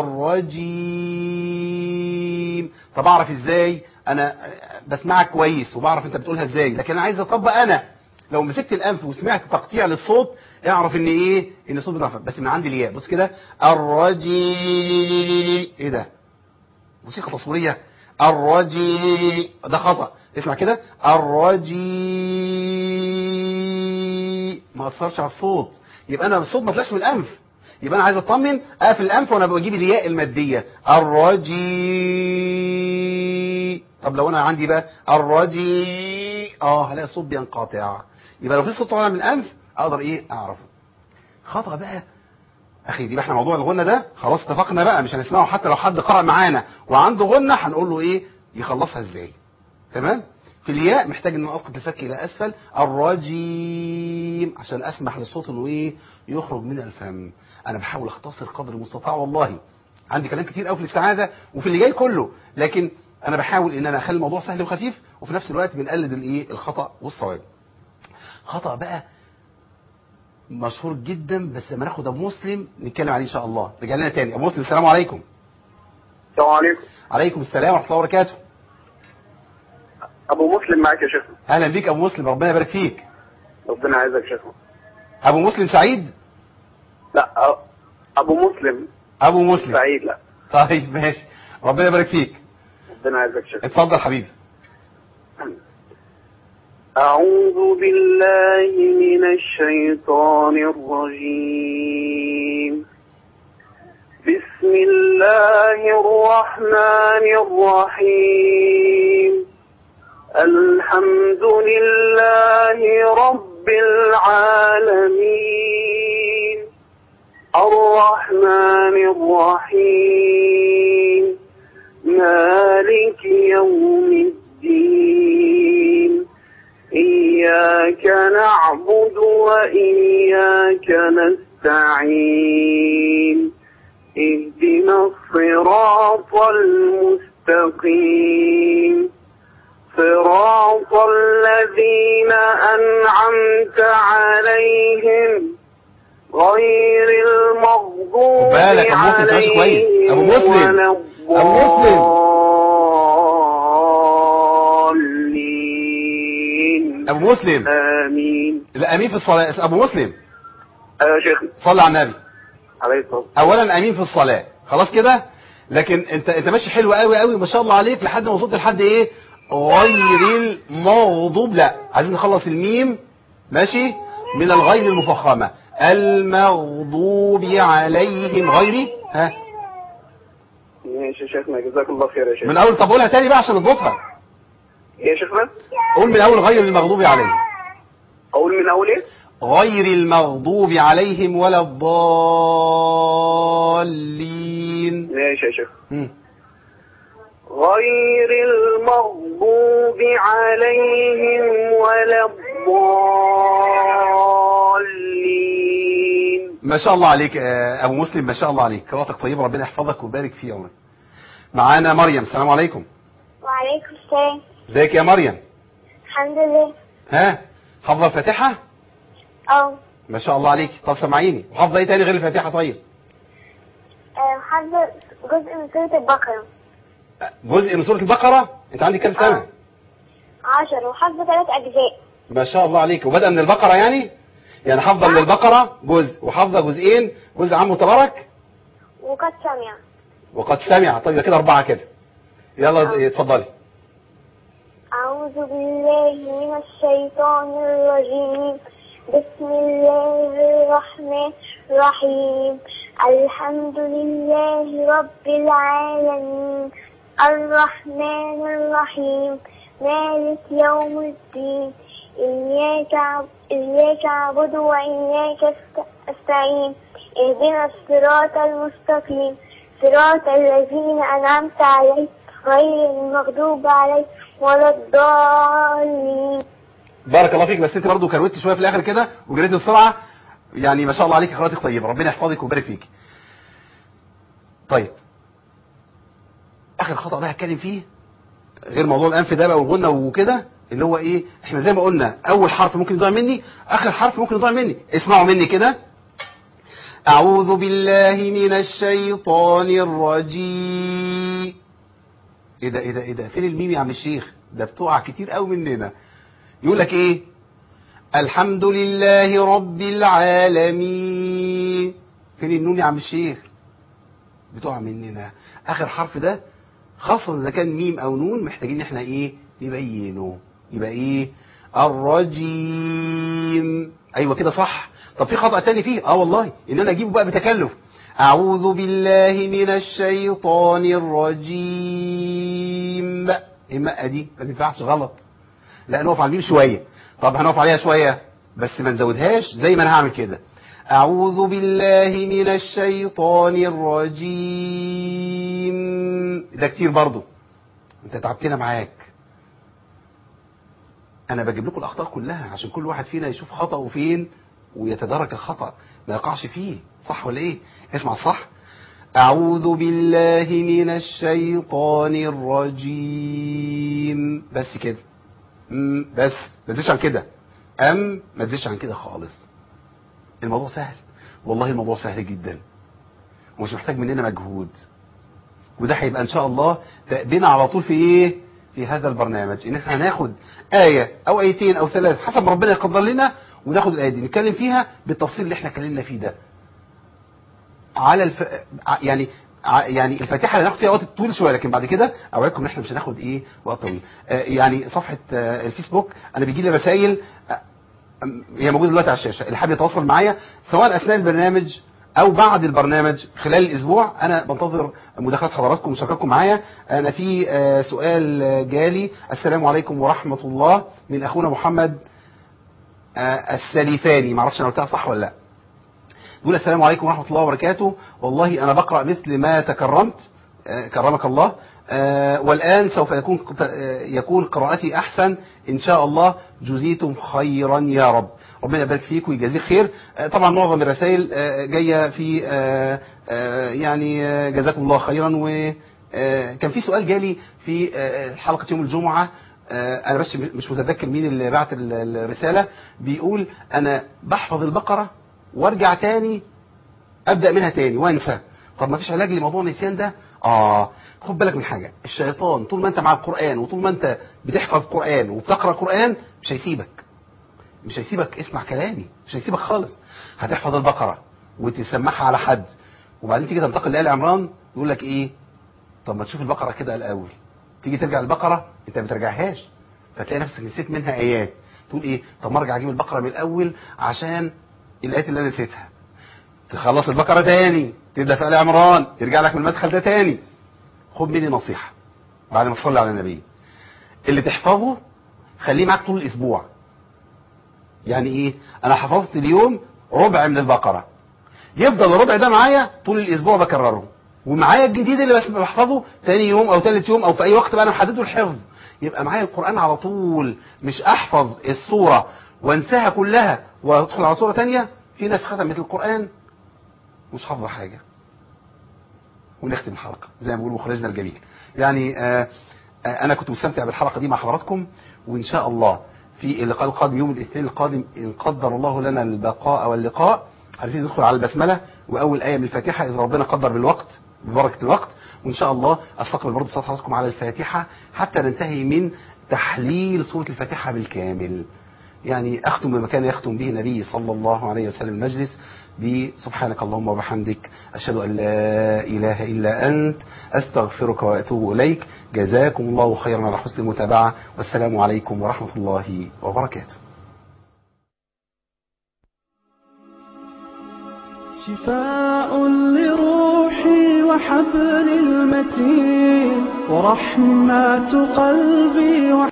الرجيم طب اعرف ازاي انا بسمعك كويس وبعرف انت بتقولها ازاي لكن انا عايز اطبق انا لو مسكت الانف وسمعت تقطيع للصوت اعرف ان ايه ان الصوت بيضعف بس من عند الياء بص كده الرجي ايه ده موسيقى تصويريه الرجي ده خطا اسمع كده الرجي ما اثرش على الصوت يبقى انا الصوت ما طلعش من الانف يبقى انا عايز اطمن اقفل الانف وانا بجيب الياء الماديه الرجي طب لو انا عندي بقى الرجي اه هلاقي الصوت بينقطع يبقى لو في صوت طالع من الانف اقدر ايه اعرفه خطا بقى اخي يبقى احنا موضوع الغنى ده خلاص اتفقنا بقى مش هنسمعه حتى لو حد قرأ معانا وعنده غنى هنقول له ايه يخلصها ازاي تمام في الياء محتاج ان أنا اسقط الفك الى اسفل الرجيم عشان اسمح للصوت انه ايه يخرج من الفم انا بحاول اختصر قدر المستطاع والله عندي كلام كتير قوي في الاستعاذه وفي اللي جاي كله لكن انا بحاول ان انا اخلي الموضوع سهل وخفيف وفي نفس الوقت بنقلد الايه الخطا والصواب خطا بقى مشهور جدا بس لما ناخد ابو مسلم نتكلم عليه ان شاء الله رجع لنا تاني ابو مسلم السلام عليكم السلام عليكم عليكم السلام ورحمه الله وبركاته ابو مسلم معاك يا شيخنا اهلا بيك ابو مسلم ربنا يبارك فيك ربنا يعزك يا شيخنا ابو مسلم سعيد لا أ- ابو مسلم ابو مسلم سعيد لا طيب ماشي ربنا يبارك فيك ربنا يعزك يا شيخنا اتفضل حبيبي أعوذ بالله من الشيطان الرجيم بسم الله الرحمن الرحيم الحمد لله رب العالمين الرحمن الرحيم مالك يوم الدين إياك نعبد وإياك نستعين اهدنا الصراط المستقيم صراط الذين أنعمت عليهم غير المغضوب خد بالك يا أبو مسلم، ماشي كويس. أبو مسلم. ولا أبو مسلم. الضالين ابو مسلم آمين لا امين في الصلاه ابو مسلم أيوة يا شيخ صلى على النبي عليه الصلاة اولا امين في الصلاه خلاص كده لكن انت انت ماشي حلو قوي قوي ما شاء الله عليك لحد ما وصلت لحد ايه غير المغضوب لا عايزين نخلص الميم ماشي من الغين المفخمه المغضوب عليهم غير ها ماشي ماشي يا شيخنا جزاك الله خير يا شيخ من اول طب قولها تاني بقى عشان نضبطها يا شيخنا قول من اول غير المغضوب عليهم اقول من اول ايه غير المغضوب عليهم ولا الضالين ماشي يا شيخ مم. غير المغضوب عليهم ولا الضالين ما شاء الله عليك آه، ابو مسلم ما شاء الله عليك قراءتك طيبه ربنا يحفظك ويبارك في عمرك معانا مريم السلام عليكم وعليكم السلام ازيك يا مريم الحمد لله ها حافظه الفاتحه اه ما شاء الله عليك طب سمعيني وحافظه ايه تاني غير الفاتحه طيب حافظة جزء من سورة البقرة جزء من سوره البقره انت عندك كام سنه آه. عشر وحافظة ثلاث أجزاء ما شاء الله عليك وبدأ من البقره يعني يعني حافظه من البقره جزء وحافظه جزئين جزء عام تبارك وقد سمع وقد سمع طيب يبقى كده اربعه كده يلا اتفضلي أعوذ بالله من الشيطان الرجيم بسم الله الرحمن الرحيم الحمد لله رب العالمين الرحمن الرحيم مالك يوم الدين إياك عب- إياك نعبد وإياك است- أستعين اهدنا الصراط المستقيم صراط الذين أنعمت عليهم غير المغضوب عليهم ولا الضالين بارك الله فيك بس انت برضه كروتي شويه في الاخر كده وجريتي بسرعه يعني ما شاء الله عليك قراءتك طيبه ربنا يحفظك ويبارك فيك طيب اخر خطا بقى هتكلم فيه غير موضوع الانف ده بقى والغنه وكده اللي هو ايه احنا زي ما قلنا اول حرف ممكن يضيع مني اخر حرف ممكن يضيع مني اسمعوا مني كده اعوذ بالله من الشيطان الرجيم ايه ده ايه ده ايه ده فين الميم يا عم الشيخ ده بتقع كتير قوي مننا يقول لك ايه الحمد لله رب العالمين فين النون يا عم الشيخ بتقع مننا اخر حرف ده خاصة اذا كان ميم او نون محتاجين ان احنا ايه نبينه يبقى ايه الرجيم ايوه كده صح طب في خطأ تاني فيه اه والله ان انا اجيبه بقى بتكلف اعوذ بالله من الشيطان الرجيم ايه المقة دي ما تنفعش غلط لا نقف على الميم شوية طب هنقف عليها شوية بس ما نزودهاش زي ما انا هعمل كده اعوذ بالله من الشيطان الرجيم ده كتير برضو انت تعبتنا معاك انا بجيب لكم الاخطاء كلها عشان كل واحد فينا يشوف خطأه فين ويتدارك الخطأ ما يقعش فيه صح ولا ايه اسمع صح أعوذ بالله من الشيطان الرجيم بس كده مم، بس ما تزيدش عن كده أم ما تزيدش عن كده خالص الموضوع سهل والله الموضوع سهل جدا ومش محتاج مننا مجهود وده هيبقى ان شاء الله بينا على طول في ايه في هذا البرنامج ان احنا هناخد آية او ايتين او ثلاث حسب ما ربنا يقدر لنا وناخد الآية دي نتكلم فيها بالتفصيل اللي احنا اتكلمنا فيه ده على الف... ع- يعني ع- يعني الفاتحه اللي هناخد فيها وقت طويل شويه لكن بعد كده اوعدكم ان احنا مش هناخد ايه وقت طويل آه يعني صفحه آه الفيسبوك انا بيجي لي رسائل آه، هي موجوده دلوقتي على الشاشه اللي حابب يتواصل معايا سواء اثناء البرنامج او بعد البرنامج خلال الاسبوع انا بنتظر مداخلات حضراتكم ومشاركتكم معايا انا في آه، سؤال آه، جالي السلام عليكم ورحمه الله من اخونا محمد آه، السليفاني معرفش انا قلتها صح ولا لا يقول السلام عليكم ورحمة الله وبركاته والله أنا بقرأ مثل ما تكرمت آه، كرمك الله آه، والآن سوف يكون آه، يكون قراءتي أحسن إن شاء الله جزيتم خيرا يا رب ربنا يبارك فيك ويجازيك خير آه، طبعا معظم الرسائل آه، جاية في آه، آه، يعني آه، جزاكم الله خيرا وكان في سؤال جالي في آه، حلقة يوم الجمعة آه، انا بس مش متذكر مين اللي بعت ال- الرسالة بيقول انا بحفظ البقرة وارجع تاني ابدا منها تاني وانسى طب ما فيش علاج لموضوع النسيان ده اه خد بالك من حاجه الشيطان طول ما انت مع القران وطول ما انت بتحفظ قران وبتقرا قران مش هيسيبك مش هيسيبك اسمع كلامي مش هيسيبك خالص هتحفظ البقره وتسمعها على حد وبعدين تيجي تنتقل لآل عمران يقول لك ايه طب ما تشوف البقره كده الاول تيجي ترجع البقره انت ما بترجعهاش فتلاقي نفسك نسيت منها ايات تقول ايه طب ما ارجع اجيب البقره من الاول عشان الايات اللي انا نسيتها تخلص البقره تاني تبدا في ال عمران يرجع لك من المدخل ده تاني خد مني نصيحة بعد ما تصلي على النبي اللي تحفظه خليه معاك طول الاسبوع يعني ايه انا حفظت اليوم ربع من البقرة يفضل الربع ده معايا طول الاسبوع بكرره ومعايا الجديد اللي بس بحفظه تاني يوم او تالت يوم او في اي وقت بقى انا محدده الحفظ يبقى معايا القرآن على طول مش احفظ الصورة وانساها كلها وادخل على صورة تانية في ناس ختمت القرآن مش حافظة حاجة ونختم الحلقة زي ما بيقولوا مخرجنا الجميل يعني آه آه انا كنت مستمتع بالحلقة دي مع حضراتكم وان شاء الله في اللقاء القادم يوم الاثنين القادم ان قدر الله لنا البقاء واللقاء عايزين ندخل على البسملة واول آية من الفاتحة اذا ربنا قدر بالوقت ببركة الوقت وان شاء الله استقبل برضه صوت حضراتكم على الفاتحة حتى ننتهي من تحليل سورة الفاتحة بالكامل يعني اختم بما كان يختم به النبي صلى الله عليه وسلم المجلس بسبحانك اللهم وبحمدك أشهد أن لا إله إلا أنت أستغفرك وأتوب إليك جزاكم الله خيرا على حسن المتابعة والسلام عليكم ورحمة الله وبركاته شفاء لروحي وحبل المتين ورحمة قلبي